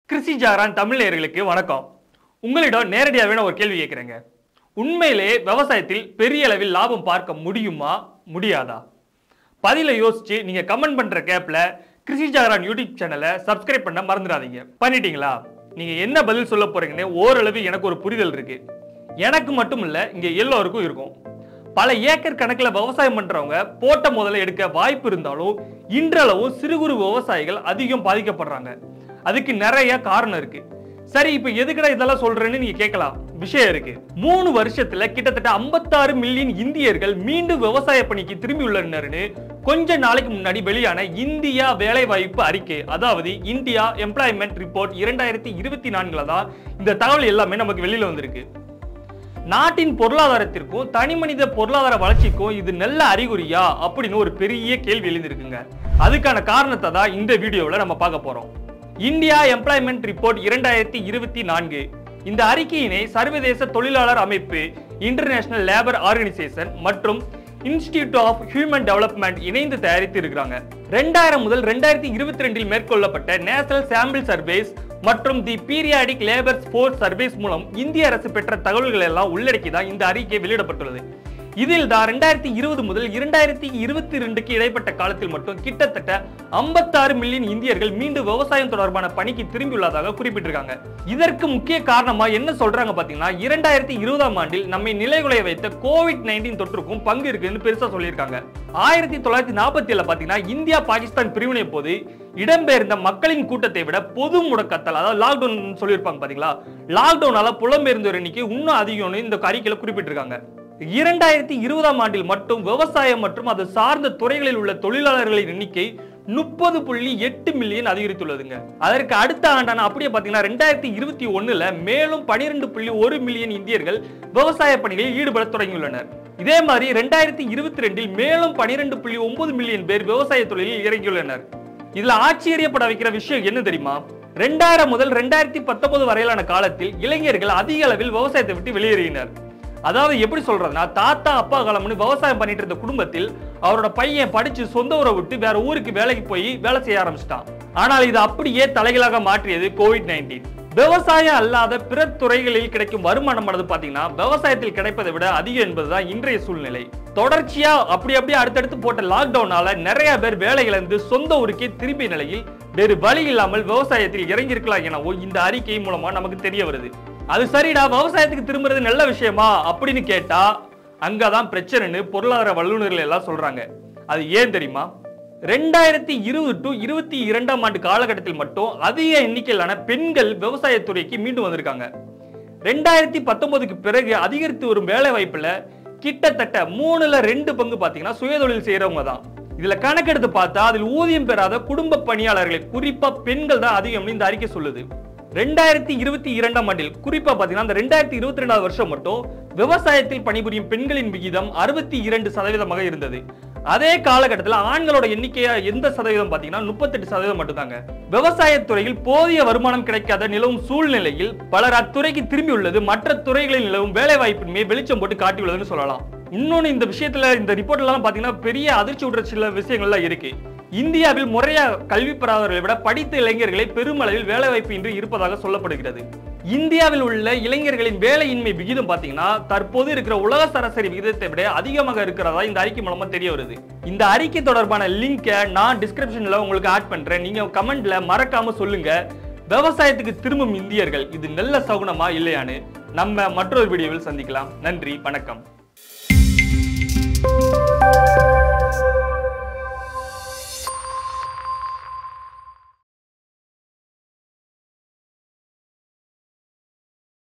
Christie ஜாரான் Tamil நேயர்களுக்கு வணக்கம் உங்களிடம் நேரடியாகவே நான் ஒரு கேள்வி கேட்குறேங்க உண்மையிலே விவசாயத்தில் பெரிய அளவில் லாபம் பார்க்க முடியுமா முடியாதா பதில யோசிச்சு நீங்க கமெண்ட் பண்ற கேப்ல கிருஷி ஜாகரான் யூடியூப் சேனலை சப்ஸ்கிரைப் பண்ண மறந்துடாதீங்க பண்ணிட்டீங்களா நீங்க என்ன பதில் சொல்ல போறீங்கன்னு ஓரளவு எனக்கு ஒரு புரிதல் இருக்கு எனக்கு மட்டும் இல்ல இங்க எல்லோருக்கும் இருக்கும் பல ஏக்கர் கணக்கில் விவசாயம் பண்றவங்க போட்ட முதல்ல எடுக்க வாய்ப்பு இருந்தாலும் இன்றளவும் சிறு குறு விவசாயிகள் அதிகம் பாதிக்கப்படுறாங்க அதுக்கு நிறைய காரணம் இருக்கு சரி இப்ப எதுக்குடா இதெல்லாம் சொல்றேன்னு நீங்க கேட்கலாம் விஷயம் இருக்கு மூணு வருஷத்துல கிட்டத்தட்ட 56 மில்லியன் இந்தியர்கள் மீண்டும் விவசாய பணிக்கு திரும்பி உள்ளனர்னு கொஞ்ச நாளைக்கு முன்னாடி வெளியான இந்தியா வேலைவாய்ப்பு அறிக்கை அதாவது இந்தியா எம்ப்ளாய்மெண்ட் ரிப்போர்ட் இரண்டாயிரத்தி இருபத்தி நான்குல தான் இந்த தகவல் எல்லாமே நமக்கு வெளியில வந்திருக்கு நாட்டின் பொருளாதாரத்திற்கும் தனிமனித பொருளாதார வளர்ச்சிக்கும் இது நல்ல அறிகுறியா அப்படின்னு ஒரு பெரிய கேள்வி எழுந்திருக்குங்க அதுக்கான காரணத்தை தான் இந்த வீடியோவில் நம்ம பார்க்க போறோம் இந்தியா எம்ப்ளாய்மெண்ட் ரிப்போர்ட் இரண்டாயிரத்தி இருபத்தி நான்கு இந்த அறிக்கையினை சர்வதேச தொழிலாளர் அமைப்பு இன்டர்நேஷனல் லேபர் ஆர்கனைசேஷன் மற்றும் இன்ஸ்டிடியூட் ஆஃப் ஹியூமன் டெவலப்மெண்ட் இணைந்து தயாரித்து இருக்கிறாங்க ரெண்டாயிரம் முதல் ரெண்டாயிரத்தி இருபத்தி ரெண்டில் மேற்கொள்ளப்பட்ட நேஷனல் சாம்பிள் சர்வேஸ் மற்றும் the periodic labour force survey மூலம் இந்திய அரசு பெற்ற தகவல்கள் எல்லாம் உள்ளடக்கி தான் இந்த அறிக்கை வெளியிடப்பட்டுள்ளது இதில் தான் ரெண்டாயிரத்தி இருபது முதல் இரண்டாயிரத்தி இருபத்தி ரெண்டுக்கு இடைப்பட்ட காலத்தில் மட்டும் கிட்டத்தட்ட 56 மில்லியன் இந்தியர்கள் மீண்டும் விவசாயம் தொடர்பான பணிக்கு திரும்பியுள்ளதாக குறிப்பிட்டிருக்காங்க இதற்கு முக்கிய காரணமா என்ன சொல்றாங்க பாத்தீங்கன்னா இரண்டாயிரத்தி இருபதாம் ஆண்டில் நம்மை நிலைகுலைய வைத்த கோவிட் நைன்டீன் தொற்றுக்கும் பங்கு இருக்குன்னு பெருசா சொல்லியிருக்காங்க ஆயிரத்தி தொள்ளாயிரத்தி நாற்பத்தி ஏழுல பாத்தீங்கன்னா இந்தியா பாகிஸ்தான் பிரிவினை போது இடம்பெயர்ந்த மக்களின் கூட்டத்தை விட பொது முடக்கத்தால் அதாவது லாக்டவுன் சொல்லியிருப்பாங்க பாத்தீங்களா லாக்டவுனால புலம்பெயர்ந்தோர் எண்ணிக்கை இன்னும் அதிகம்னு இந்த அறிக்கையில குறிப்பிட்டிருக்காங்க இரண்டாயிரத்தி இருபதாம் ஆண்டில் மட்டும் விவசாயம் மற்றும் அது சார்ந்த துறைகளில் உள்ள தொழிலாளர்களின் எண்ணிக்கை முப்பது புள்ளி எட்டு மில்லியன் அதிகரித்துள்ளதுங்க அதற்கு அடுத்த ஆண்டான அப்படியே பாத்தீங்கன்னா ரெண்டாயிரத்தி இருபத்தி ஒண்ணுல மேலும் பனிரெண்டு புள்ளி ஒரு மில்லியன் இந்தியர்கள் விவசாய பணிகளில் ஈடுபட தொடங்கியுள்ளனர் இதே மாதிரி ரெண்டாயிரத்தி இருபத்தி ரெண்டில் மேலும் பனிரெண்டு புள்ளி ஒன்பது மில்லியன் பேர் விவசாய தொழிலில் இறங்கியுள்ளனர் இதுல ஆச்சரியப்பட வைக்கிற விஷயம் என்ன தெரியுமா ரெண்டாயிரம் முதல் ரெண்டாயிரத்தி பத்தொன்பது வரையிலான காலத்தில் இளைஞர்கள் அதிக அளவில் விவசாயத்தை விட்டு வெளியேறினர் அதாவது எப்படி சொல்றதுன்னா தாத்தா அப்பா காலம்னு விவசாயம் பண்ணிட்டு இருந்த குடும்பத்தில் அவரோட பையன் படிச்சு சொந்த ஊரை விட்டு வேற ஊருக்கு வேலைக்கு போய் வேலை செய்ய ஆரம்பிச்சிட்டான் ஆனால் இது அப்படியே தலைகளாக மாற்றியது கோவிட் நைன்டீன் விவசாயம் அல்லாத பிற துறைகளில் கிடைக்கும் வருமானமானது பாத்தீங்கன்னா விவசாயத்தில் கிடைப்பதை விட அதிகம் என்பதுதான் இன்றைய சூழ்நிலை தொடர்ச்சியா அப்படி அப்படியே அடுத்தடுத்து போட்ட லாக்டவுனால நிறைய பேர் வேலை இழந்து சொந்த ஊருக்கே திரும்பிய நிலையில் வேறு வழி இல்லாமல் விவசாயத்தில் இறங்கியிருக்கலாம் எனவும் இந்த அறிக்கை மூலமா நமக்கு தெரிய வருது அது சரிடா விவசாயத்துக்கு திரும்புறது நல்ல விஷயமா அப்படின்னு கேட்டா அங்கதான் பிரச்சனைன்னு பொருளாதார வல்லுநர்கள் எல்லாம் சொல்றாங்க அது ஏன் தெரியுமா ரெண்டாயிரத்தி இருபது டு இருபத்தி இரண்டாம் ஆண்டு காலகட்டத்தில் மட்டும் அதிக எண்ணிக்கையிலான பெண்கள் விவசாயத்துறைக்கு மீண்டும் வந்திருக்காங்க ரெண்டாயிரத்தி பத்தொன்பதுக்கு பிறகு அதிகரித்து வரும் வேலை வாய்ப்புல கிட்டத்தட்ட மூணுல ரெண்டு பங்கு பாத்தீங்கன்னா சுயதொழில் செய்யறவங்க தான் இதுல கணக்கெடுத்து பார்த்தா அதில் ஊதியம் பெறாத குடும்ப பணியாளர்களை குறிப்பா பெண்கள் தான் அதிகம்னு இந்த அறிக்கை சொல்லுது ரெண்டாயிரத்தி இருபத்தி இரண்டாம் ஆண்டில் குறிப்பா பாத்தீங்கன்னா அந்த ரெண்டாயிரத்தி இருபத்தி ரெண்டாவது வருஷம் மட்டும் விவசாயத்தில் பணிபுரியும் பெண்களின் விகிதம் அறுபத்தி இரண்டு சதவீதமாக இருந்தது அதே காலகட்டத்தில் ஆண்களோட எண்ணிக்கையா எந்த சதவீதம் பாத்தீங்கன்னா முப்பத்தெட்டு சதவீதம் மட்டும்தாங்க விவசாயத்துறையில் போதிய வருமானம் கிடைக்காத நிலவும் சூழ்நிலையில் பலர் அத்துறைக்கு திரும்பி உள்ளது மற்ற துறைகளில் நிலவும் வேலை வாய்ப்பின்மையை வெளிச்சம் போட்டு காட்டியுள்ளதுன்னு சொல்லலாம் இன்னொன்னு இந்த விஷயத்துல இந்த ரிப்போர்ட் எல்லாம் பாத்தீங்கன்னா பெரிய அதிர்ச்சி விடுற சில விஷயங்கள்லாம் இருக்கு இந்தியாவில் முறையா கல்வி பெறாதவர்களை விட படித்த இளைஞர்களை பெருமளவில் வேலைவாய்ப்பு இன்றி இருப்பதாக சொல்லப்படுகிறது இந்தியாவில் உள்ள இளைஞர்களின் வேலையின்மை விகிதம் பாத்தீங்கன்னா தற்போது இருக்கிற உலக சராசரி விகிதத்தை விட அதிகமாக இருக்கிறதா இந்த அறிக்கை மூலமா தெரிய வருது இந்த அறிக்கை தொடர்பான லிங்கை நான் டிஸ்கிரிப்ஷன்ல உங்களுக்கு ஆட் பண்றேன் நீங்க கமெண்ட்ல மறக்காம சொல்லுங்க விவசாயத்துக்கு திரும்பும் இந்தியர்கள் இது நல்ல சகுனமா இல்லையான்னு நம்ம மற்றொரு வீடியோவில் சந்திக்கலாம் நன்றி வணக்கம்